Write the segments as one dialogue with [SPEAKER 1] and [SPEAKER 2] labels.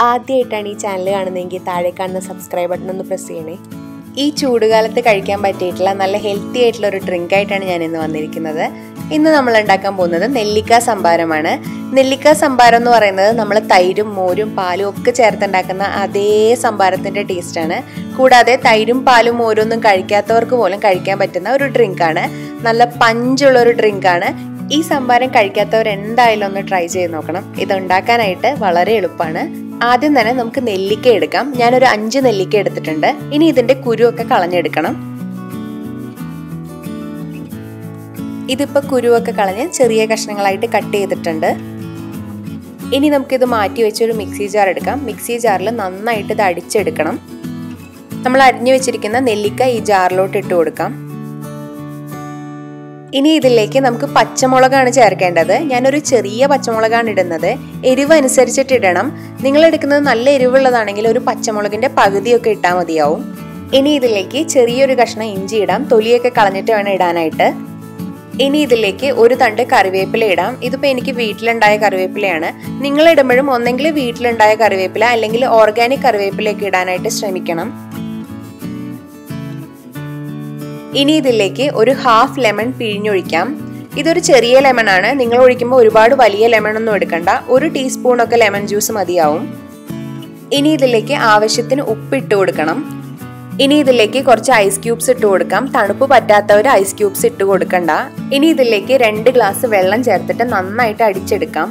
[SPEAKER 1] ആദ്യമായിട്ടാണ് ഈ ചാനൽ കാണുന്നതെങ്കിൽ താഴെ കാണുന്ന സബ്സ്ക്രൈബ് ബട്ടൺ ഒന്ന് പ്രസ് ചെയ്യണേ ഈ ചൂടുകാലത്ത് കഴിക്കാൻ പറ്റിയിട്ടുള്ള നല്ല ഹെൽത്തി ആയിട്ടുള്ള ഒരു ഡ്രിങ്ക് ആയിട്ടാണ് ഞാൻ ഇന്ന് വന്നിരിക്കുന്നത് ഇന്ന് നമ്മൾ ഉണ്ടാക്കാൻ പോകുന്നത് നെല്ലിക്ക സംഭാരമാണ് നെല്ലിക്ക സംഭാരം എന്ന് പറയുന്നത് നമ്മൾ തൈരും മോരും പാലും ഒക്കെ ചേർത്തുണ്ടാക്കുന്ന അതേ സംഭാരത്തിൻ്റെ ടേസ്റ്റാണ് കൂടാതെ തൈരും പാലും മോരും ഒന്നും കഴിക്കാത്തവർക്ക് പോലും കഴിക്കാൻ പറ്റുന്ന ഒരു ഡ്രിങ്കാണ് നല്ല പഞ്ചുള്ള ഒരു ഡ്രിങ്കാണ് ഈ സംഭാരം കഴിക്കാത്തവർ എന്തായാലും ഒന്ന് ട്രൈ ചെയ്ത് നോക്കണം ഇത് ഉണ്ടാക്കാനായിട്ട് വളരെ എളുപ്പമാണ് ആദ്യം തന്നെ നമുക്ക് നെല്ലിക്ക എടുക്കാം ഞാനൊരു അഞ്ച് നെല്ലിക്ക എടുത്തിട്ടുണ്ട് ഇനി ഇതിന്റെ കുരുവൊക്കെ കളഞ്ഞെടുക്കണം ഇതിപ്പോ കുരുവൊക്കെ കളഞ്ഞ് ചെറിയ കഷ്ണങ്ങളായിട്ട് കട്ട് ചെയ്തിട്ടുണ്ട് ഇനി നമുക്കിത് മാറ്റി വെച്ചൊരു മിക്സി ജാർ എടുക്കാം മിക്സി ജാറിൽ നന്നായിട്ട് ഇത് അടിച്ചെടുക്കണം നമ്മൾ അരിഞ്ഞു വെച്ചിരിക്കുന്ന നെല്ലിക്ക ഈ ജാറിലോട്ട് ഇട്ട് കൊടുക്കാം ഇനി ഇതിലേക്ക് നമുക്ക് പച്ചമുളകാണ് ചേർക്കേണ്ടത് ഞാനൊരു ചെറിയ പച്ചമുളകാണ് ഇടുന്നത് എരിവ് അനുസരിച്ചിട്ട് ഇടണം നിങ്ങൾ എടുക്കുന്നത് നല്ല എരിവുള്ളതാണെങ്കിൽ ഒരു പച്ചമുളകിന്റെ പകുതിയൊക്കെ ഇട്ടാൽ മതിയാവും ഇനി ഇതിലേക്ക് ചെറിയൊരു കഷ്ണം ഇഞ്ചി ഇടാം തൊലിയൊക്കെ കളഞ്ഞിട്ട് വേണം ഇടാനായിട്ട് ഇനി ഇതിലേക്ക് ഒരു തണ്ട് കറിവേപ്പില ഇടാം ഇതിപ്പോൾ എനിക്ക് വീട്ടിലുണ്ടായ കറിവേപ്പിലയാണ് നിങ്ങൾ ഇടുമ്പോഴും ഒന്നെങ്കിൽ വീട്ടിലുണ്ടായ കറിവേപ്പില അല്ലെങ്കിൽ ഓർഗാനിക് കറിവേപ്പിലയൊക്കെ ഇടാനായിട്ട് ശ്രമിക്കണം ഇനി ഇതിലേക്ക് ഒരു ഹാഫ് ലെമൺ പിഴിഞ്ഞൊഴിക്കാം ഇതൊരു ചെറിയ ലെമൺ ആണ് നിങ്ങൾ ഒഴിക്കുമ്പോൾ ഒരുപാട് വലിയ ലെമൺ ഒന്നും എടുക്കണ്ട ഒരു ടീസ്പൂണൊക്കെ ലെമൺ ജ്യൂസ് മതിയാവും ഇനി ഇതിലേക്ക് ആവശ്യത്തിന് ഉപ്പ് ഇട്ട് കൊടുക്കണം ഇനി ഇതിലേക്ക് കുറച്ച് ഐസ് ക്യൂബ്സ് ഇട്ട് കൊടുക്കാം തണുപ്പ് പറ്റാത്തവർ ഐസ് ക്യൂബ്സ് ഇട്ട് കൊടുക്കണ്ട ഇനി ഇതിലേക്ക് രണ്ട് ഗ്ലാസ് വെള്ളം ചേർത്തിട്ട് നന്നായിട്ട് അടിച്ചെടുക്കാം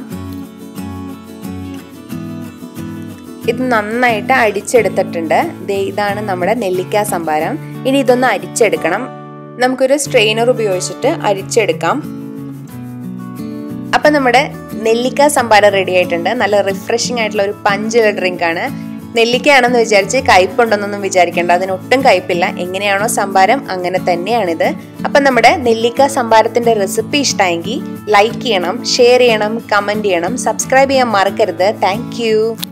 [SPEAKER 1] ഇത് നന്നായിട്ട് അടിച്ചെടുത്തിട്ടുണ്ട് ദേ ഇതാണ് നമ്മുടെ നെല്ലിക്ക സംഭാരം ഇനി ഇതൊന്ന് അരിച്ചെടുക്കണം നമുക്കൊരു സ്ട്രെയിനർ ഉപയോഗിച്ചിട്ട് അരിച്ചെടുക്കാം അപ്പൊ നമ്മുടെ നെല്ലിക്ക സംഭാരം റെഡി ആയിട്ടുണ്ട് നല്ല റിഫ്രഷിംഗ് ആയിട്ടുള്ള ഒരു പഞ്ചുള്ള ഡ്രിങ്ക് ആണ് നെല്ലിക്കയാണെന്ന് വിചാരിച്ച് കയ്പുണ്ടെന്നൊന്നും വിചാരിക്കേണ്ട അതിനൊട്ടും കയ്പില്ല എങ്ങനെയാണോ സംഭാരം അങ്ങനെ തന്നെയാണിത് അപ്പം നമ്മുടെ നെല്ലിക്ക സംഭാരത്തിന്റെ റെസിപ്പി ഇഷ്ടമായെങ്കിൽ ലൈക്ക് ചെയ്യണം ഷെയർ ചെയ്യണം കമന്റ് ചെയ്യണം സബ്സ്ക്രൈബ് ചെയ്യാൻ മറക്കരുത് താങ്ക്